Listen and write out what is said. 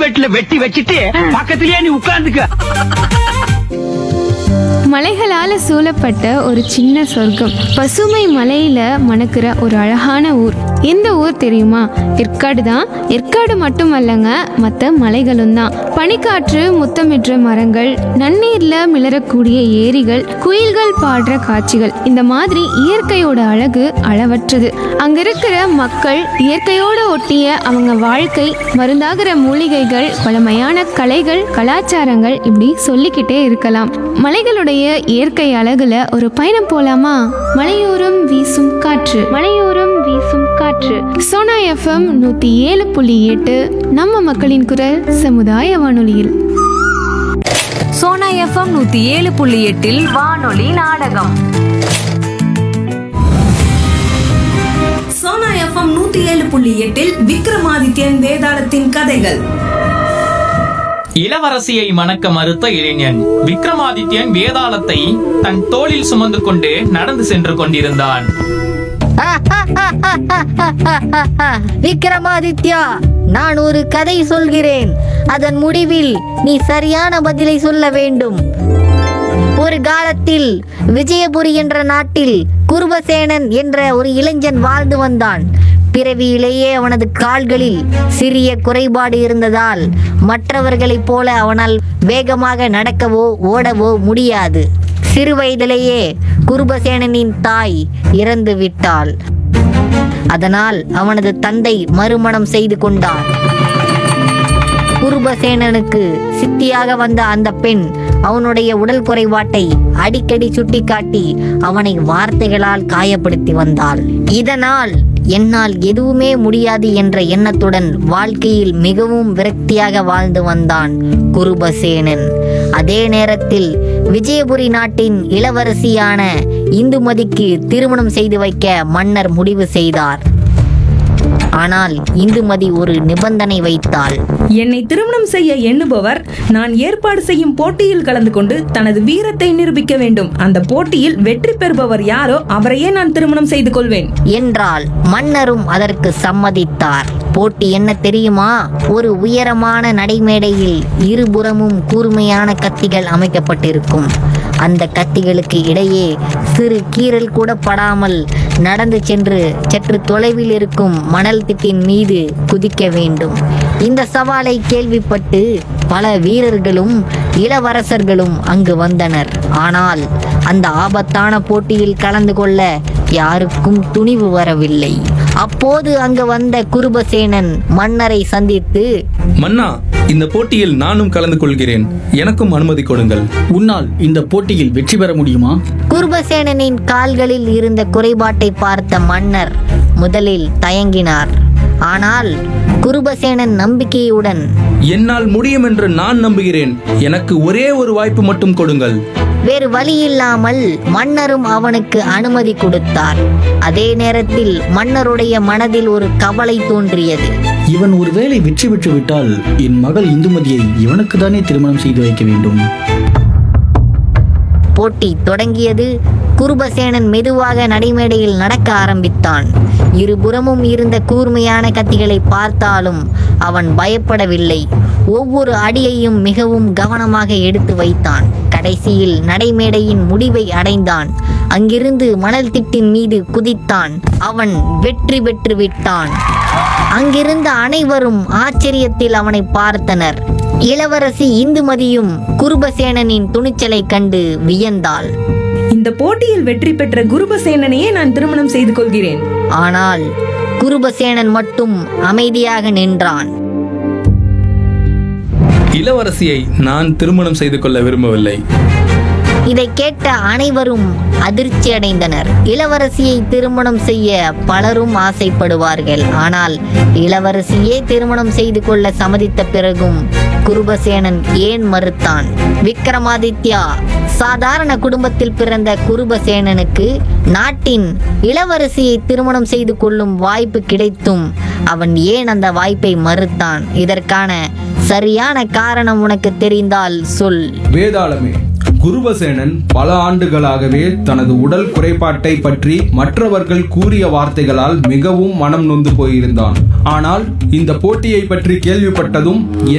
கல்வெட்டுல வெட்டி வச்சிட்டு பக்கத்திலேயே நீ உட்கார்ந்துக்க மலைகளால சூழப்பட்ட ஒரு சின்ன சொர்க்கம் பசுமை மலையில மணக்கிற ஒரு அழகான ஊர் எந்த ஊர் தெரியுமா ஏற்காடு தான் ஏற்காடு மட்டுமல்லங்க மற்ற மலைகளும் தான் பனிக்காற்று முத்தமிடுற மரங்கள் நன்னீர்ல மிளறக்கூடிய ஏரிகள் குயில்கள் பாடுற காட்சிகள் இந்த மாதிரி இயற்கையோட அழகு அளவற்றது அங்க இருக்கிற மக்கள் இயற்கையோட ஒட்டிய அவங்க வாழ்க்கை மருந்தாகிற மூலிகைகள் பழமையான கலைகள் கலாச்சாரங்கள் இப்படி சொல்லிக்கிட்டே இருக்கலாம் மலைகளுடைய இயற்கை அழகுல ஒரு பயணம் போலாமா மலையோரம் வீசும் காற்று மலையோரம் வீசும் காற்று சோனா எஃப்எம் நூத்தி ஏழு புள்ளி எட்டு நம்ம மக்களின் குரல் சமுதாய வானொலியில் சோனா எஃப்எம் நூத்தி ஏழு புள்ளி எட்டில் வானொலி நாடகம் சோனா எஃப்எம் நூத்தி ஏழு புள்ளி எட்டில் விக்ரமாதித்யன் வேதாளத்தின் கதைகள் இளவரசியை மணக்க மறுத்த இளைஞன் விக்ரமாதித்யன் வேதாளத்தை தன் தோளில் சுமந்து கொண்டு நடந்து சென்று கொண்டிருந்தான் விக்ரமாதித்யா நான் ஒரு கதை சொல்கிறேன் அதன் முடிவில் நீ சரியான பதிலை சொல்ல வேண்டும் ஒரு காலத்தில் விஜயபுரி என்ற நாட்டில் குருபசேனன் என்ற ஒரு இளைஞன் வாழ்ந்து வந்தான் பிறவியிலேயே அவனது கால்களில் சிறிய குறைபாடு இருந்ததால் மற்றவர்களைப் போல அவனால் வேகமாக நடக்கவோ ஓடவோ முடியாது சிறுவயதிலேயே குருபசேனனின் தாய் இறந்து விட்டாள் அதனால் அவனது தந்தை மறுமணம் செய்து கொண்டார் குருபசேனனுக்கு சித்தியாக வந்த அந்த பெண் அவனுடைய உடல் குறைபாட்டை அடிக்கடி சுட்டிக்காட்டி அவனை வார்த்தைகளால் காயப்படுத்தி வந்தாள் இதனால் என்னால் எதுவுமே முடியாது என்ற எண்ணத்துடன் வாழ்க்கையில் மிகவும் விரக்தியாக வாழ்ந்து வந்தான் குருபசேனன் அதே நேரத்தில் விஜயபுரி நாட்டின் இளவரசியான இந்துமதிக்கு திருமணம் செய்து வைக்க மன்னர் முடிவு செய்தார் ஆனால் இந்துமதி ஒரு நிபந்தனை வைத்தாள் என்னை திருமணம் செய்ய எண்ணுபவர் நான் ஏற்பாடு செய்யும் போட்டியில் கலந்து கொண்டு தனது வீரத்தை நிரூபிக்க வேண்டும் அந்த போட்டியில் வெற்றி பெறுபவர் யாரோ அவரையே நான் திருமணம் செய்து கொள்வேன் என்றால் மன்னரும் அதற்கு சம்மதித்தார் போட்டி என்ன தெரியுமா ஒரு உயரமான நடைமேடையில் இருபுறமும் கூர்மையான கத்திகள் அமைக்கப்பட்டிருக்கும் அந்த கத்திகளுக்கு இடையே சிறு கீறல் கூட படாமல் நடந்து சென்று சற்று தொலைவில் இருக்கும் மணல் திட்டின் மீது குதிக்க வேண்டும் இந்த சவாலை கேள்விப்பட்டு பல வீரர்களும் இளவரசர்களும் அங்கு வந்தனர் ஆனால் அந்த ஆபத்தான போட்டியில் கலந்து கொள்ள யாருக்கும் துணிவு வரவில்லை அப்போது அங்கு வந்த குருபசேனன் மன்னரை சந்தித்து மன்னா இந்த போட்டியில் நானும் கலந்து கொள்கிறேன் எனக்கும் அனுமதி கொடுங்கள் உன்னால் இந்த போட்டியில் வெற்றி பெற முடியுமா குருபசேனனின் கால்களில் இருந்த குறைபாட்டை பார்த்த மன்னர் முதலில் தயங்கினார் ஆனால் குருபசேனன் நம்பிக்கையுடன் என்னால் முடியும் என்று நான் நம்புகிறேன் எனக்கு ஒரே ஒரு வாய்ப்பு மட்டும் கொடுங்கள் வேறு வழியில்லாமல் மன்னரும் அவனுக்கு அனுமதி கொடுத்தார் அதே நேரத்தில் மன்னருடைய மனதில் ஒரு கவலை தோன்றியது இவன் ஒருவேளை வெற்றி பெற்று விட்டால் என் மகள் இந்துமதியை இவனுக்கு தானே திருமணம் செய்து வைக்க வேண்டும் போட்டி தொடங்கியது குருபசேனன் மெதுவாக நடைமேடையில் நடக்க ஆரம்பித்தான் இருபுறமும் இருந்த கூர்மையான கத்திகளை பார்த்தாலும் அவன் பயப்படவில்லை ஒவ்வொரு அடியையும் மிகவும் கவனமாக எடுத்து வைத்தான் கடைசியில் நடைமேடையின் முடிவை அடைந்தான் அங்கிருந்து மணல் திட்டின் மீது குதித்தான் அவன் வெற்றி பெற்று விட்டான் அங்கிருந்த அனைவரும் ஆச்சரியத்தில் அவனை பார்த்தனர் இளவரசி இந்துமதியும் குருபசேனனின் துணிச்சலை கண்டு வியந்தாள் இந்த போட்டியில் வெற்றி பெற்ற குருபசேனனையே நான் திருமணம் செய்து கொள்கிறேன் ஆனால் குருபசேனன் மட்டும் அமைதியாக நின்றான் இளவரசியை நான் திருமணம் செய்து கொள்ள விரும்பவில்லை இதை கேட்ட அனைவரும் அதிர்ச்சி அடைந்தனர் இளவரசியை திருமணம் செய்ய பலரும் ஆசைப்படுவார்கள் ஆனால் இளவரசியே திருமணம் செய்து கொள்ள சம்மதித்த பிறகும் குருபசேனன் ஏன் மறுத்தான் விக்ரமாதித்யா சாதாரண குடும்பத்தில் பிறந்த குருபசேனனுக்கு நாட்டின் இளவரசியை திருமணம் செய்து கொள்ளும் வாய்ப்பு கிடைத்தும் அவன் ஏன் அந்த வாய்ப்பை மறுத்தான் இதற்கான சரியான காரணம் உனக்கு தெரிந்தால் சொல் வேதாளமே குருபசேனன் பல ஆண்டுகளாகவே தனது உடல் குறைபாட்டை பற்றி மற்றவர்கள் கூறிய வார்த்தைகளால் மிகவும் மனம் நொந்து போயிருந்தான் ஆனால் இந்த போட்டியை பற்றி கேள்விப்பட்டதும்